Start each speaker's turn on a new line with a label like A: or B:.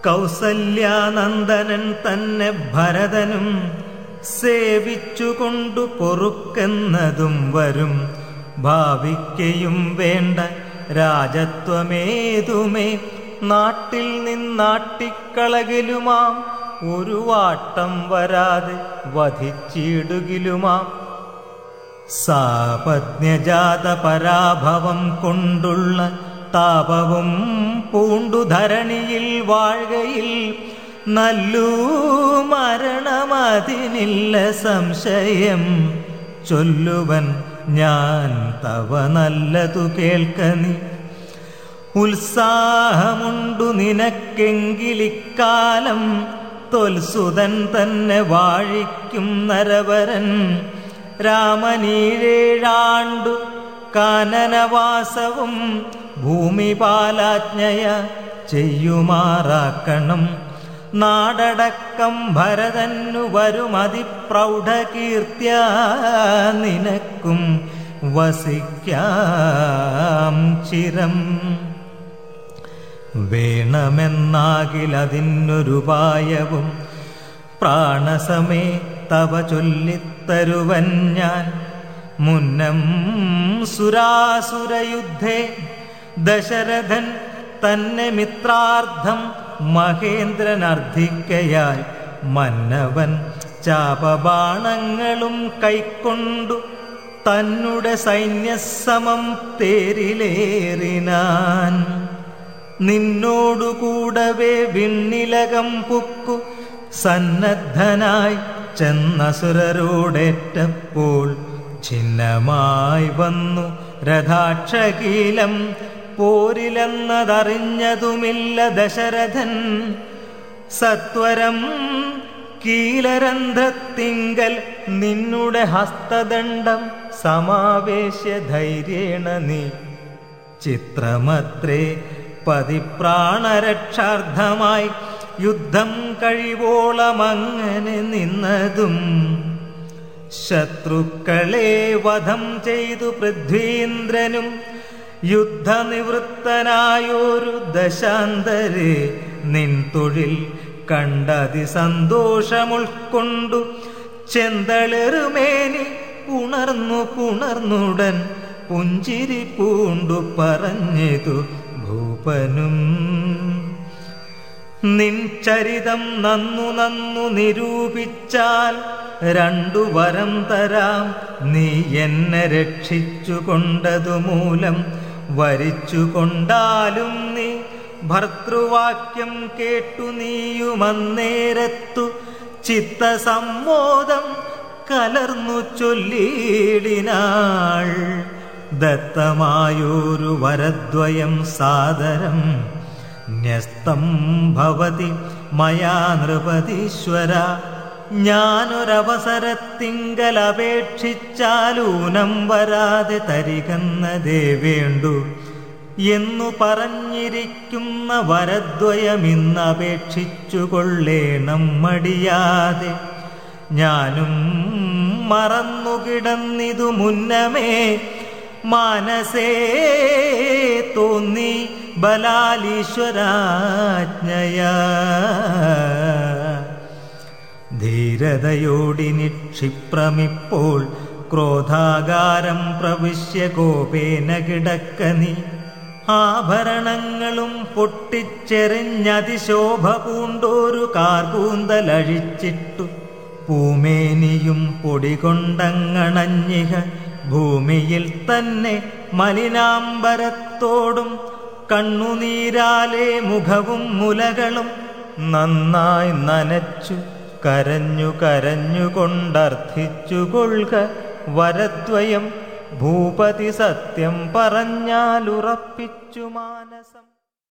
A: കൗസല്യാനന്ദനൻ തന്നെ ഭരതനും സേവിച്ചുകൊണ്ടു പൊറുക്കെന്നതും വരും ഭാവിക്കയും വേണ്ട രാജത്വമേതുമേ നാട്ടിൽ നിന്നാട്ടിക്കളകിലുമാം ഒരു വാട്ടം വരാതെ വധിച്ചിടുകിലുമാം സാപജ്ഞജാത പരാഭവം കൊണ്ടുള്ള താപവും പൂണ്ടു ധരണിയിൽ വാഴുകയിൽ നല്ലൂ മരണമതിനില്ല സംശയം ചൊല്ലുവൻ ഞാൻ തവ നല്ലതു കേൾക്കനി ഉത്സാഹമുണ്ടു നിനക്കെങ്കിലിക്കാലം തൊൽസുതൻ തന്നെ വാഴിക്കും നരവരൻ രാമനീഴേഴാണ്ടു കാനനവാസവും ഭൂമിപാലാജ്ഞയ ചെയ്യുമാറാക്കണം നാടടക്കം ഭരതന്നു വരും അതിപ്രൗഢകീർത്തിയ നിനക്കും വസിക്കാം ചിരം വേണമെന്നാകിലതിനൊരുപായവും പ്രാണസമേ തവ ചൊല്ലിത്തരുവൻ ഞാൻ മുന്നം സുരാസുരയുദ്ധേ ദശരഥൻ തന്നെ മിത്രാർത്ഥം മഹേന്ദ്രൻ അർദ്ധിക്കയാൽ മന്നവൻ ചാപബാണങ്ങളും കൈക്കൊണ്ടു തന്നുടെ സൈന്യസമം തേരിലേറിനാൻ നിന്നോടുകൂടവേ വിണ്ണിലകം പുക്കു സന്നദ്ധനായി ചെന്നസുരരോടേറ്റപ്പോൾ ഛിന്നമായി വന്നു രഥാക്ഷകീലം പോരിലെന്നതറിഞ്ഞതുമില്ല ദശരഥൻ സത്വരം കീലരന്ധ്രത്തിങ്കൽ നിന്നുടെ ഹസ്തദണ്ഡം സമാവേശ്യ ധൈര്യേണ നീ ചിത്രമത്രേ പതിപ്രാണരക്ഷാർത്ഥമായി യുദ്ധം കഴിവോളമങ്ങനെ നിന്നതും ശത്രുക്കളെ വധം ചെയ്തു പൃഥ്വീന്ദ്രനും യുദ്ധനിവൃത്തനായൊരു ദശാന്തരെ നിൻ തൊഴിൽ കണ്ടതി സന്തോഷമുൾക്കൊണ്ടു ചെന്തളിറുമേനി ഉണർന്നു പുണർന്നുടൻ പുഞ്ചിരി പൂണ്ടു പറഞ്ഞതു ഭൂപനും നിൻ ചരിതം നന്നു നന്നു നിരൂപിച്ചാൽ രണ്ടു വരം തരാം നീ എന്നെ രക്ഷിച്ചു കൊണ്ടതു മൂലം വരിച്ചു കൊണ്ടാലും നീ ഭർത്തൃവാക്യം കേട്ടു നീയുമന്നേരത്തു ചിത്തസമ്മോദം കലർന്നു ചൊല്ലിയിടിനാൾ ദത്തമായൊരു വരദ്വയം സാദരം ന്യസ്തം ഭവതി മയാ നൃപതീശ്വര ഞാനൊരവസരത്തിങ്കൽ അപേക്ഷിച്ചാലൂനം വരാതെ തരികന്നതേ വേണ്ടു എന്നു പറഞ്ഞിരിക്കുന്ന വരദ്വയമിന്നപേക്ഷിച്ചു കൊള്ളേണം മടിയാതെ ഞാനും മറന്നുകിടന്നിതു മുന്നമേ മാനസേ തോന്നി ബലാലീശ്വരാജ്ഞയാ ധീരതയോടിനി ക്ഷിപ്രമിപ്പോൾ ക്രോധാകാരം പ്രവിശ്യ കോപേന കിടക്കനി ആഭരണങ്ങളും പൊട്ടിച്ചെറിഞ്ഞതിശോഭ പൂണ്ടോരു കാർകൂന്തലഴിച്ചിട്ടു പൂമേനിയും പൊടികൊണ്ടങ്ങണഞ്ഞിഹ ഭൂമിയിൽ തന്നെ മലിനാംബരത്തോടും കണ്ണുനീരാലെ മുഖവും മുലകളും നന്നായി നനച്ചു കരഞ്ഞു കരഞ്ഞുകൊണ്ടർത്ഥിച്ചു കൊള്ളുക വരദ്വയം ഭൂപതി സത്യം പറഞ്ഞാലുറപ്പിച്ചു മാനസം